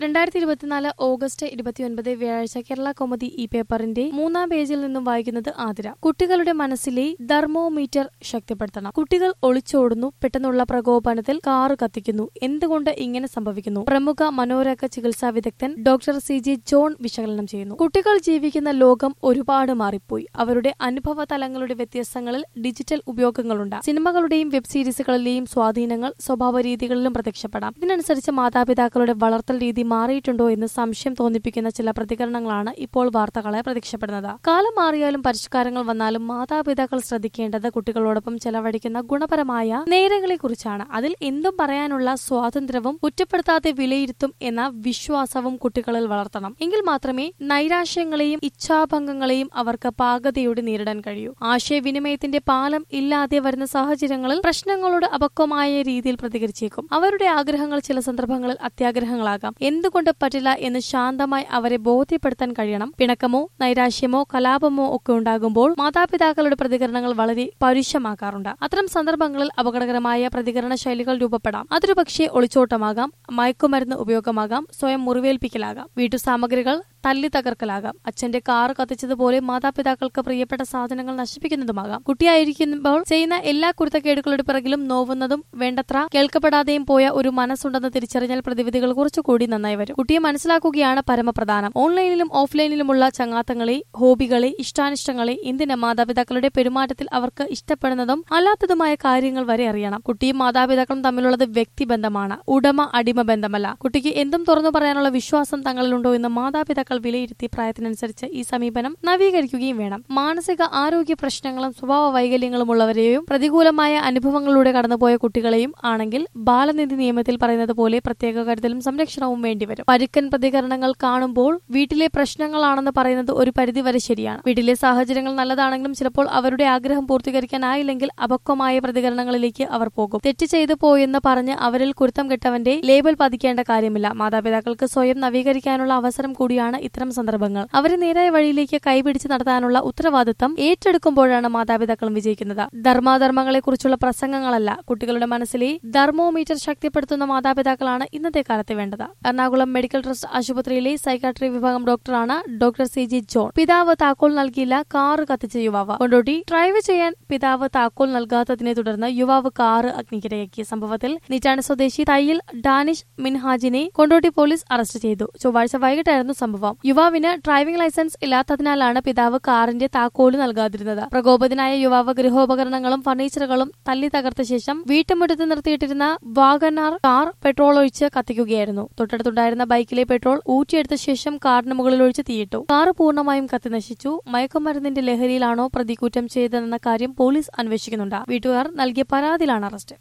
രണ്ടായിരത്തി ഇരുപത്തിനാല് ഓഗസ്റ്റ് ഇരുപത്തിയൊൻപത് വ്യാഴാഴ്ച കേരള കോമഡി ഈ പേപ്പറിന്റെ മൂന്നാം പേജിൽ നിന്നും വായിക്കുന്നത് ആതിര കുട്ടികളുടെ മനസ്സിലെ തെർമോമീറ്റർ ശക്തിപ്പെടുത്തണം കുട്ടികൾ ഒളിച്ചോടുന്നു പെട്ടെന്നുള്ള പ്രകോപനത്തിൽ കാറ് കത്തിക്കുന്നു എന്തുകൊണ്ട് ഇങ്ങനെ സംഭവിക്കുന്നു പ്രമുഖ മനോരോഗ ചികിത്സാ വിദഗ്ധൻ ഡോക്ടർ സി ജി ജോൺ വിശകലനം ചെയ്യുന്നു കുട്ടികൾ ജീവിക്കുന്ന ലോകം ഒരുപാട് മാറിപ്പോയി അവരുടെ അനുഭവ തലങ്ങളുടെ വ്യത്യസ്തങ്ങളിൽ ഡിജിറ്റൽ ഉപയോഗങ്ങളുണ്ട് സിനിമകളുടെയും വെബ് സീരീസുകളിലെയും സ്വാധീനങ്ങൾ സ്വഭാവ രീതികളിലും പ്രത്യക്ഷപ്പെടാം ഇതിനനുസരിച്ച് മാതാപിതാക്കളുടെ വളർത്തൽ രീതി മാറിയിട്ടുണ്ടോ എന്ന് സംശയം തോന്നിപ്പിക്കുന്ന ചില പ്രതികരണങ്ങളാണ് ഇപ്പോൾ വാർത്തകളെ പ്രത്യക്ഷപ്പെടുന്നത് കാലം മാറിയാലും പരിഷ്കാരങ്ങൾ വന്നാലും മാതാപിതാക്കൾ ശ്രദ്ധിക്കേണ്ടത് കുട്ടികളോടൊപ്പം ചെലവഴിക്കുന്ന ഗുണപരമായ നേരങ്ങളെക്കുറിച്ചാണ് അതിൽ എന്തും പറയാനുള്ള സ്വാതന്ത്ര്യവും കുറ്റപ്പെടുത്താതെ വിലയിരുത്തും എന്ന വിശ്വാസവും കുട്ടികളിൽ വളർത്തണം എങ്കിൽ മാത്രമേ നൈരാശ്യങ്ങളെയും ഇച്ഛാഭംഗങ്ങളെയും അവർക്ക് പാകതയോടെ നേരിടാൻ കഴിയൂ ആശയവിനിമയത്തിന്റെ പാലം ഇല്ലാതെ വരുന്ന സാഹചര്യങ്ങളിൽ പ്രശ്നങ്ങളോട് അപക്വമായ രീതിയിൽ പ്രതികരിച്ചേക്കും അവരുടെ ആഗ്രഹങ്ങൾ ചില സന്ദർഭങ്ങളിൽ അത്യാഗ്രഹങ്ങളാകാം എന്തുകൊണ്ട് പറ്റില്ല എന്ന് ശാന്തമായി അവരെ ബോധ്യപ്പെടുത്താൻ കഴിയണം പിണക്കമോ നൈരാശ്യമോ കലാപമോ ഒക്കെ ഉണ്ടാകുമ്പോൾ മാതാപിതാക്കളുടെ പ്രതികരണങ്ങൾ വളരെ പരുഷമാക്കാറുണ്ട് അത്തരം സന്ദർഭങ്ങളിൽ അപകടകരമായ പ്രതികരണ ശൈലികൾ രൂപപ്പെടാം അതൊരു പക്ഷേ ഒളിച്ചോട്ടമാകാം മയക്കുമരുന്ന് ഉപയോഗമാകാം സ്വയം മുറിവേൽപ്പിക്കലാകാം വീട്ടുസാമഗ്രികൾ തല്ലി തകർക്കലാകാം അച്ഛന്റെ കാർ കത്തിച്ചതുപോലെ മാതാപിതാക്കൾക്ക് പ്രിയപ്പെട്ട സാധനങ്ങൾ നശിപ്പിക്കുന്നതുമാകാം കുട്ടിയായിരിക്കുമ്പോൾ ചെയ്യുന്ന എല്ലാ കുരുത്തക്കേടുകളുടെ പിറകിലും നോവുന്നതും വേണ്ടത്ര കേൾക്കപ്പെടാതെയും പോയ ഒരു മനസ്സുണ്ടെന്ന് തിരിച്ചറിഞ്ഞാൽ പ്രതിവിധികൾ കുറച്ചുകൂടി നന്നായി വരും കുട്ടിയെ മനസ്സിലാക്കുകയാണ് പരമപ്രധാനം ഓൺലൈനിലും ഓഫ്ലൈനിലുമുള്ള ചങ്ങാത്തങ്ങളെ ഹോബികളെ ഇഷ്ടാനിഷ്ടങ്ങളെ എന്തിന് മാതാപിതാക്കളുടെ പെരുമാറ്റത്തിൽ അവർക്ക് ഇഷ്ടപ്പെടുന്നതും അല്ലാത്തതുമായ കാര്യങ്ങൾ വരെ അറിയണം കുട്ടിയും മാതാപിതാക്കളും തമ്മിലുള്ളത് വ്യക്തിബന്ധമാണ് ഉടമ അടിമ ബന്ധമല്ല കുട്ടിക്ക് എന്തും തുറന്നു പറയാനുള്ള വിശ്വാസം തങ്ങളിലുണ്ടോ എന്ന് മാതാപിതാക്കൾ വിലയിരുത്തി പ്രായത്തിനനുസരിച്ച് ഈ സമീപനം നവീകരിക്കുകയും വേണം മാനസിക ആരോഗ്യ പ്രശ്നങ്ങളും സ്വഭാവ വൈകല്യങ്ങളും ഉള്ളവരെയും പ്രതികൂലമായ അനുഭവങ്ങളിലൂടെ കടന്നുപോയ കുട്ടികളെയും ആണെങ്കിൽ ബാലനിധി നിയമത്തിൽ പറയുന്നത് പോലെ പ്രത്യേക കരുതലും സംരക്ഷണവും വേണ്ടിവരും പരുക്കൻ പ്രതികരണങ്ങൾ കാണുമ്പോൾ വീട്ടിലെ പ്രശ്നങ്ങളാണെന്ന് പറയുന്നത് ഒരു പരിധിവരെ ശരിയാണ് വീട്ടിലെ സാഹചര്യങ്ങൾ നല്ലതാണെങ്കിലും ചിലപ്പോൾ അവരുടെ ആഗ്രഹം പൂർത്തീകരിക്കാനായില്ലെങ്കിൽ അപക്വമായ പ്രതികരണങ്ങളിലേക്ക് അവർ പോകും തെറ്റ് ചെയ്തു പോയെന്ന് പറഞ്ഞ് അവരിൽ കുരുത്തം കെട്ടവന്റെ ലേബൽ പതിക്കേണ്ട കാര്യമില്ല മാതാപിതാക്കൾക്ക് സ്വയം നവീകരിക്കാനുള്ള അവസരം കൂടിയാണ് ഇത്തരം സന്ദർഭങ്ങൾ അവരെ നേരായ വഴിയിലേക്ക് കൈപിടിച്ച് നടത്താനുള്ള ഉത്തരവാദിത്തം ഏറ്റെടുക്കുമ്പോഴാണ് മാതാപിതാക്കളും വിജയിക്കുന്നത് ധർമാധർമ്മങ്ങളെക്കുറിച്ചുള്ള പ്രസംഗങ്ങളല്ല കുട്ടികളുടെ മനസ്സിലെ ധർമ്മോമീറ്റർ ശക്തിപ്പെടുത്തുന്ന മാതാപിതാക്കളാണ് ഇന്നത്തെ കാലത്ത് വേണ്ടത് എറണാകുളം മെഡിക്കൽ ട്രസ്റ്റ് ആശുപത്രിയിലെ സൈക്കാട്രി വിഭാഗം ഡോക്ടറാണ് ഡോക്ടർ സി ജി ജോൺ പിതാവ് താക്കോൽ നൽകിയില്ല കാറ് കത്തിച്ച യുവാവ് കൊണ്ടോട്ടി ഡ്രൈവ് ചെയ്യാൻ പിതാവ് താക്കോൽ നൽകാത്തതിനെ തുടർന്ന് യുവാവ് കാറ് അഗ്നിക്കിരയാക്കിയ സംഭവത്തിൽ നീറ്റാണ് സ്വദേശി തയ്യിൽ ഡാനിഷ് മിൻഹാജിനെ കൊണ്ടോട്ടി പോലീസ് അറസ്റ്റ് ചെയ്തു ചൊവ്വാഴ്ച വൈകിട്ടായിരുന്നു സംഭവം യുവാവിന് ഡ്രൈവിംഗ് ലൈസൻസ് ഇല്ലാത്തതിനാലാണ് പിതാവ് കാറിന്റെ താക്കോല് നൽകാതിരുന്നത് പ്രകോപിതനായ യുവാവ് ഗൃഹോപകരണങ്ങളും ഫർണിച്ചറുകളും തല്ലി തകർത്ത ശേഷം വീട്ടുമുറ്റത്ത് നിർത്തിയിട്ടിരുന്ന വാഗനാർ കാർ പെട്രോൾ ഒഴിച്ച് കത്തിക്കുകയായിരുന്നു തൊട്ടടുത്തുണ്ടായിരുന്ന ബൈക്കിലെ പെട്രോൾ ഊറ്റിയെടുത്ത ശേഷം കാറിന് മുകളിൽ ഒഴിച്ച് തീയിട്ടു കാർ പൂർണ്ണമായും കത്തി നശിച്ചു മയക്കുമരുന്നിന്റെ ലഹരിയിലാണോ പ്രതി കുറ്റം ചെയ്തതെന്ന കാര്യം പോലീസ് അന്വേഷിക്കുന്നുണ്ട് വീട്ടുകാർ നൽകിയ പരാതിയിലാണ് അറസ്റ്റ്